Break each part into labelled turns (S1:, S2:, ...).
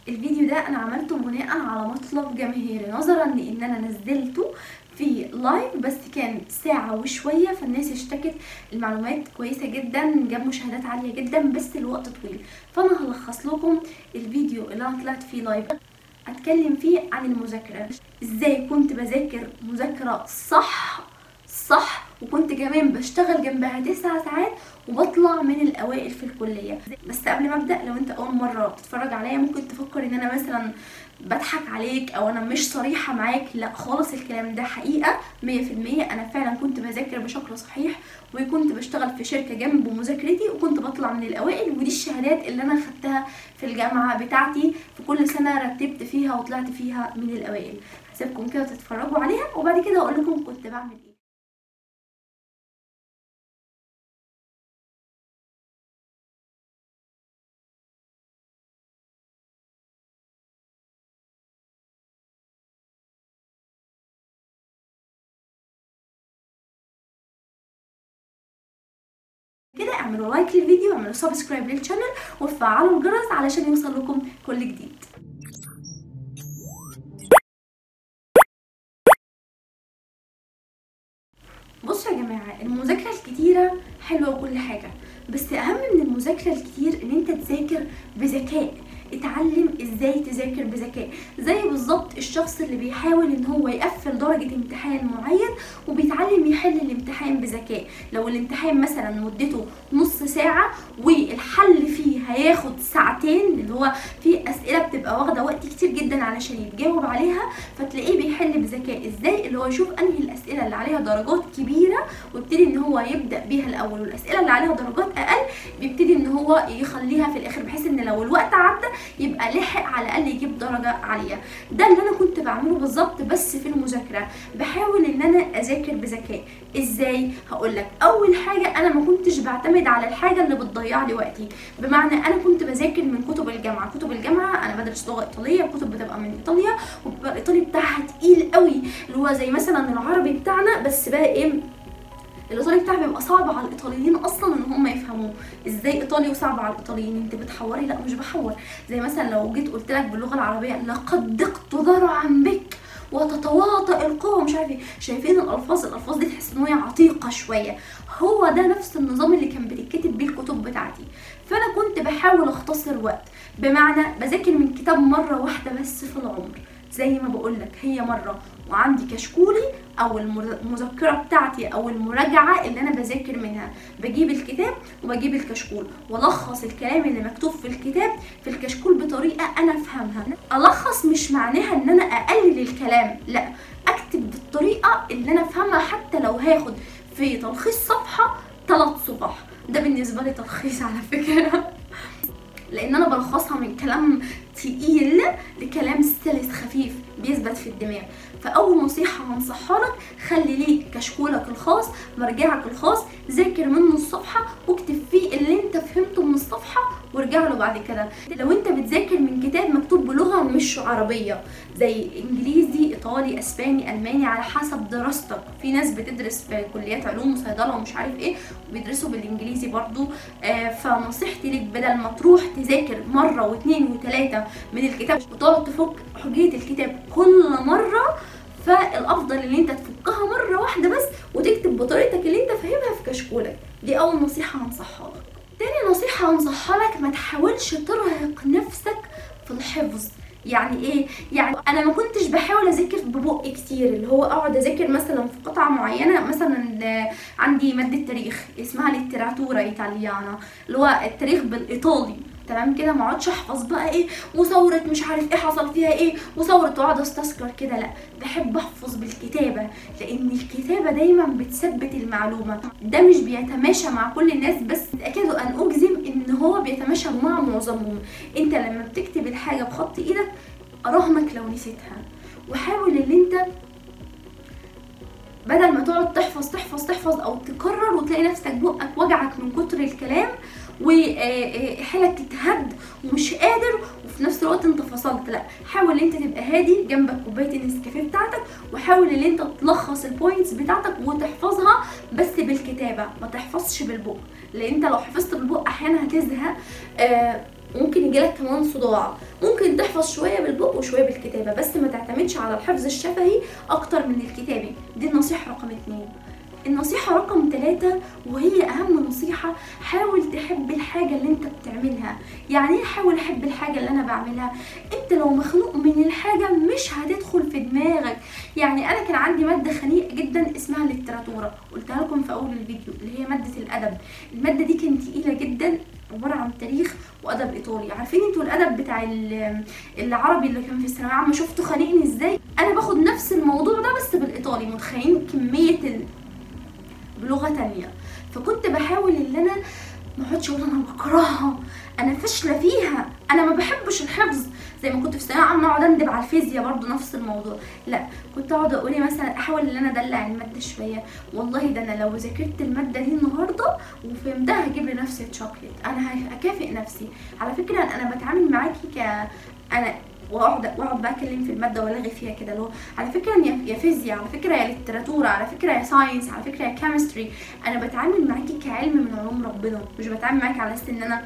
S1: الفيديو ده انا عملته بناء على مطلب جماهيري نظرا لان انا نزلته في لايف بس كان ساعة وشوية فالناس اشتكت المعلومات كويسة جدا جاب مشاهدات عالية جدا بس الوقت طويل فانا هلخص لكم الفيديو اللي انا طلعت فيه لايف اتكلم فيه عن المذاكرة ازاي كنت بذاكر مذاكرة صح صح وكنت كمان بشتغل جنبها تسع ساعات وبطلع من الاوائل في الكليه بس قبل ما ابدا لو انت اول مره بتتفرج عليا ممكن تفكر ان انا مثلا بضحك عليك او انا مش صريحه معاك لا خالص الكلام ده حقيقه 100% انا فعلا كنت بذاكر بشكل صحيح وكنت بشتغل في شركه جنب مذاكرتي وكنت بطلع من الاوائل ودي الشهادات اللي انا خدتها في الجامعه بتاعتي في كل سنه رتبت فيها وطلعت فيها من الاوائل هسيبكم كده تتفرجوا عليها وبعد كده اقول لكم كنت بعمل ايه كده اعملوا لايك للفيديو واعملوا سبسكرايب للشانل وفعلوا الجرس علشان يوصل لكم كل جديد بصوا يا جماعة المذاكرة الكتيرة حلوة وكل حاجة بس أهم من المذاكرة الكتير إن أنت تذاكر بذكاء اتعلم ازاي تذاكر بذكاء زي بالظبط الشخص اللي بيحاول ان هو يقفل درجة امتحان معين وبيتعلم يحل الامتحان بذكاء لو الامتحان مثلا مدته نص ساعة والحل فيه هياخد ساعتين اللي هو في اسئلة بتبقى واخدة وقت كتير جدا علشان يتجاوب عليها فتلاقيه بيحل بذكاء ازاي اللي هو يشوف انهي الاسئلة اللي عليها درجات كبيرة ويبتدي ان هو يبدأ بيها الاول والاسئلة اللي عليها درجات اقل بيبتدي ان هو يخليها في الاخر بحيث ان لو الوقت عدى يبقى لحق على الاقل يجيب درجه عاليه ده اللي انا كنت بعمله بالظبط بس في المذاكره بحاول ان انا اذاكر بذكاء ازاي هقول لك اول حاجه انا ما كنتش بعتمد على الحاجه اللي بتضيع لي وقتي بمعنى انا كنت بذاكر من كتب الجامعه كتب الجامعه انا بدرس لغه ايطاليه الكتب بتبقى من ايطاليا وبيبقى الايطالي بتاعها تقيل قوي اللي هو زي مثلا العربي بتاعنا بس بقى ايه الايطالي بتاعي بيبقى صعب على الايطاليين اصلا ان هم يفهموه ازاي ايطالي وصعب على الايطاليين انت بتحوري لا مش بحور زي مثلا لو جيت قلت لك باللغه العربيه لقد ضقت ذرعا بك وتتواطأ القوة مش عارف ايه شايفين الالفاظ الالفاظ دي تحس ان هي عتيقه شويه هو ده نفس النظام اللي كان بتتكتب بيه الكتب بتاعتي فانا كنت بحاول اختصر وقت بمعنى بذاكر من كتاب مره واحده بس في العمر زي ما بقول لك هي مره وعندي كشكولي او المذكره بتاعتي او المراجعه اللي انا بذاكر منها بجيب الكتاب وبجيب الكشكول والخص الكلام اللي مكتوب في الكتاب في الكشكول بطريقه انا افهمها الخص مش معناها ان انا اقلل الكلام لا اكتب بالطريقه اللي انا افهمها حتى لو هاخد في تلخيص صفحه ثلاث صفح ده بالنسبه لي تلخيص على فكره لان انا بلخصها من كلام تقيل لكلام سلس خفيف بيثبت في الدماغ فاول نصيحه هنصحها لك خلي ليك كشكولك الخاص مرجعك الخاص ذاكر منه الصفحه واكتب فيه اللي انت فهمته من الصفحه وارجع له بعد كده لو انت بتذاكر من كتاب مكتوب بلغه مش عربيه زي انجليزي ايطالي اسباني الماني على حسب دراستك في ناس بتدرس في كليات علوم وصيدله ومش عارف ايه وبيدرسوا بالانجليزي برضو آه فنصيحتي ليك بدل ما تروح تذاكر مره واثنين وثلاثه من الكتاب وتقعد تفك حجيه الكتاب كل مره فالافضل ان انت تفكها مره واحده بس وتكتب بطريقتك اللي انت فاهمها في كشكولك دي اول نصيحه هنصحها لك تاني نصيحه هنصحها لك ما تحاولش ترهق نفسك في الحفظ يعني ايه يعني انا ما كنتش بحاول اذاكر ببق كتير اللي هو اقعد اذاكر مثلا في قطعه معينه مثلا عندي ماده تاريخ اسمها ليتراتورا ايطاليانا اللي هو التاريخ بالايطالي تمام كده ما اقعدش احفظ بقى ايه وثوره مش عارف ايه حصل فيها ايه وثوره واقعد استذكر كده لا بحب احفظ بالكتابه لان الكتابه دايما بتثبت المعلومه ده مش بيتماشى مع كل الناس بس اكاد ان اجزم ان هو بيتماشى مع معظمهم انت لما بتكتب الحاجه بخط ايدك اراهنك لو نسيتها وحاول ان انت بدل ما تقعد تحفظ تحفظ تحفظ او تكرر وتلاقي نفسك بقك وجعك من كتر الكلام وحالك تتهد ومش قادر وفي نفس الوقت انت فصلت لا حاول ان انت تبقى هادي جنبك كوبايه النسكافيه بتاعتك وحاول ان انت تلخص البوينتس بتاعتك وتحفظها بس بالكتابه ما تحفظش بالبق لان انت لو حفظت بالبق احيانا هتزهق آه وممكن يجيلك كمان صداع ممكن تحفظ شويه بالبق وشويه بالكتابه بس ما تعتمدش على الحفظ الشفهي اكتر من الكتابي دي النصيحه رقم اتنين النصيحة رقم ثلاثة وهي أهم نصيحة حاول تحب الحاجة اللي أنت بتعملها يعني إيه حاول أحب الحاجة اللي أنا بعملها أنت لو مخنوق من الحاجة مش هتدخل في دماغك يعني أنا كان عندي مادة خنيقة جدا اسمها الليتراتورة قلتها لكم في أول الفيديو اللي هي مادة الأدب المادة دي كانت تقيلة جدا عبارة عن تاريخ وأدب إيطالي عارفين انتوا الأدب بتاع ال- العربي اللي كان في الثانوية العامة شفتوا خانقني ازاي أنا باخد نفس الموضوع ده بس بالإيطالي متخيلين كمية ال... بلغه تانية فكنت بحاول ان انا ما اقعدش اقول انا بكرهها انا فاشله فيها انا ما بحبش الحفظ زي ما كنت في ثانويه عامه اقعد اندب على الفيزياء برضو نفس الموضوع لا كنت اقعد اقول إيه مثلا احاول ان انا ادلع الماده شويه والله ده انا لو ذاكرت الماده دي النهارده وفهمتها هجيب لنفسي تشوكليت انا هكافئ نفسي على فكره انا بتعامل معاكي ك انا واقعد واقعد بقى اتكلم في الماده والغي فيها كده اللي هو على فكره يا يا فيزياء على فكره يا ليتراتوره على فكره يا ساينس على فكره يا كيمستري انا بتعامل معاكي كعلم من علوم ربنا مش بتعامل معاكي على اساس ان انا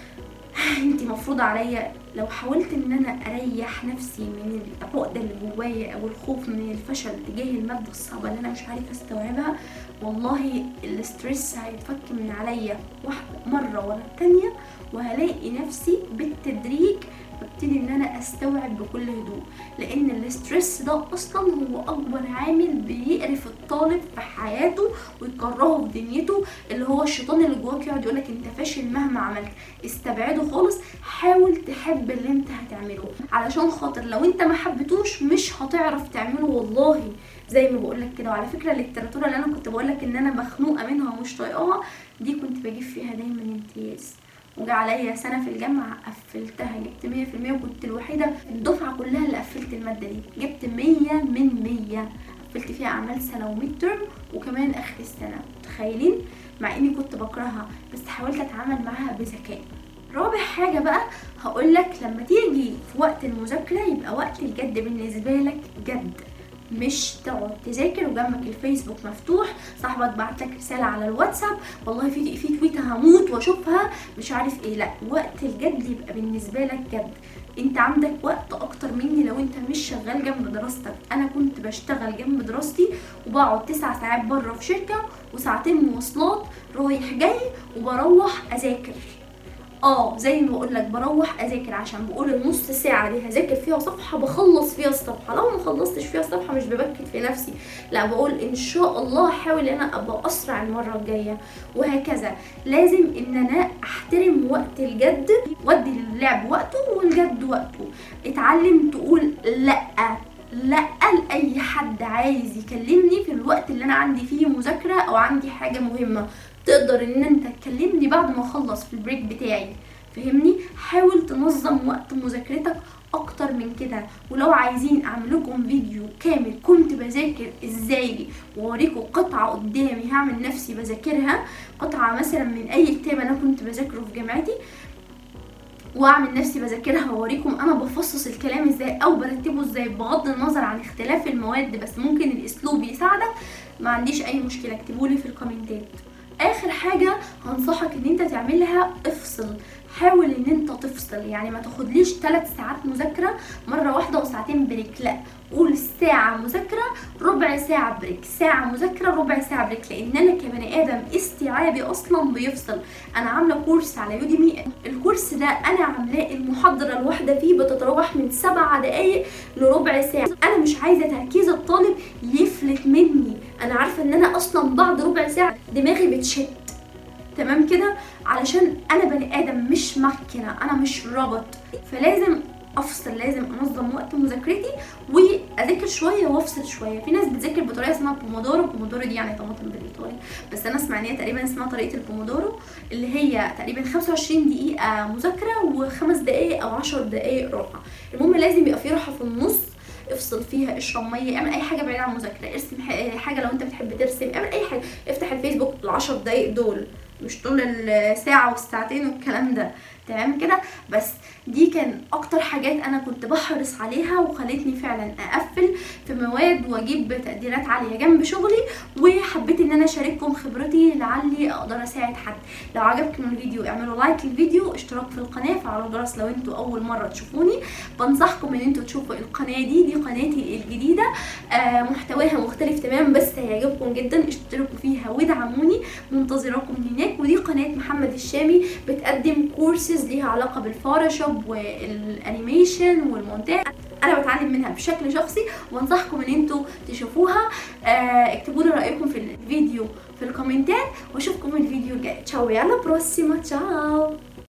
S1: انت مفروض عليا لو حاولت ان انا اريح نفسي من العقده اللي جوايا او الخوف من الفشل تجاه الماده الصعبه اللي انا مش عارفه استوعبها والله الاسترس هيتفك من عليا واحده مره ورا التانيه وهلاقي نفسي بالتدريج ببتدي ان انا استوعب بكل هدوء لان الاسترس ده اصلا هو اكبر عامل بيقرف الطالب في حياته ويكرهه في دنيته اللي هو الشيطان اللي جواك يقعد يقولك انت فاشل مهما عملت استبعده خالص حاول تحب اللي انت هتعمله علشان خاطر لو انت ما حبيتوش مش هتعرف تعمله والله زي ما بقولك كده وعلى فكره الليتراتوره اللي انا كنت بقولك ان انا مخنوقه منها ومش طايقاها دي كنت بجيب فيها دايما امتياز وجا عليا سنه في الجامعه قفلتها جبت 100% وكنت الوحيده في الدفعه كلها اللي قفلت الماده دي جبت 100 من 100 قفلت فيها اعمال سنه وميد ترم وكمان اخر السنه متخيلين مع اني كنت بكرهها بس حاولت اتعامل معاها بذكاء رابع حاجه بقى هقولك لما تيجي في وقت المذاكره يبقى وقت الجد بالنسبه لك جد مش تقعد تذاكر وجنبك الفيسبوك مفتوح صاحبك بعت لك رساله على الواتساب والله في في تويته هموت واشوفها مش عارف ايه لا وقت الجد يبقى بالنسبه لك جد انت عندك وقت اكتر مني لو انت مش شغال جنب دراستك انا كنت بشتغل جنب دراستي وبقعد تسع ساعات بره في شركه وساعتين مواصلات رايح جاي وبروح اذاكر اه زي ما بقول لك بروح اذاكر عشان بقول النص ساعه دي هذاكر فيها صفحه بخلص فيها الصفحه لو ما خلصتش فيها الصفحه مش ببكت في نفسي لا بقول ان شاء الله احاول ان انا ابقى اسرع المره الجايه وهكذا لازم ان انا احترم وقت الجد وادي اللعب وقته والجد وقته اتعلم تقول لا لا لاي حد عايز يكلمني في الوقت اللي انا عندي فيه مذاكره او عندي حاجه مهمه تقدر ان انت تكلمني بعد ما اخلص في البريك بتاعي فهمني حاول تنظم وقت مذاكرتك اكتر من كده ولو عايزين اعمل لكم فيديو كامل كنت بذاكر ازاي واوريكم قطعه قدامي هعمل نفسي بذاكرها قطعه مثلا من اي كتاب انا كنت بذاكره في جامعتي واعمل نفسي بذاكرها واوريكم انا بفصص الكلام ازاي او برتبه ازاي بغض النظر عن اختلاف المواد بس ممكن الاسلوب يساعدك ما عنديش اي مشكله اكتبولي في الكومنتات اخر حاجه هنصحك ان انت تعملها افصل حاول ان انت تفصل يعني ما تاخدليش 3 ساعات مذاكره مره واحده وساعتين بريك لا قول ساعه مذاكره ربع ساعه بريك ساعه مذاكره ربع ساعه بريك لان انا كبني ادم استيعابي اصلا بيفصل انا عامله كورس على يوديمي الكورس ده انا عاملاه المحاضره الواحده فيه بتتراوح من سبع دقايق لربع ساعه انا مش عايزه تركيز الطالب يفلت مني انا عارفه ان انا اصلا بعد ربع ساعه دماغي بتشت تمام كده علشان انا بني ادم مش مكنه انا مش روبوت فلازم افصل لازم انظم وقت مذاكرتي واذاكر شويه وافصل شويه في ناس بتذاكر بطريقه اسمها بومودورو بومودورو دي يعني طماطم بالايطالي بس انا اسمع ان هي تقريبا اسمها طريقه البومودورو اللي هي تقريبا 25 دقيقه مذاكره وخمس دقائق او 10 دقائق راحه المهم لازم يبقى في راحه في النص افصل فيها اشرب ميه اعمل اي حاجه بعيده عن المذاكره ارسم حاجه لو انت بتحب ترسم اعمل اي حاجه افتح الفيسبوك العشر دقايق دول مش طول الساعه والساعتين والكلام ده تمام كده بس دي كان اكتر حاجات انا كنت بحرص عليها وخلتني فعلا اقفل في مواد واجيب تقديرات عاليه جنب شغلي وحبيت ان انا اشارككم خبرتي لعلي اقدر اساعد حد لو عجبكم الفيديو اعملوا لايك للفيديو اشتراك في القناه فعلوا الجرس لو انتوا اول مره تشوفوني بنصحكم ان انتوا تشوفوا القناه دي دي قناتي الجديده آه محتواها مختلف تماما بس هيعجبكم جدا اشتركوا فيها ودعموني منتظراكم هناك ودي قناه محمد الشامي بتقدم كورسز ليها علاقه بالفوتوشوب والانيميشن والمونتاج انا بتعلم منها بشكل شخصي وانصحكم ان انتوا تشوفوها آه اكتبوا لي رايكم في الفيديو في الكومنتات واشوفكم الفيديو الجاي تشاو يلا بروسيما تشاو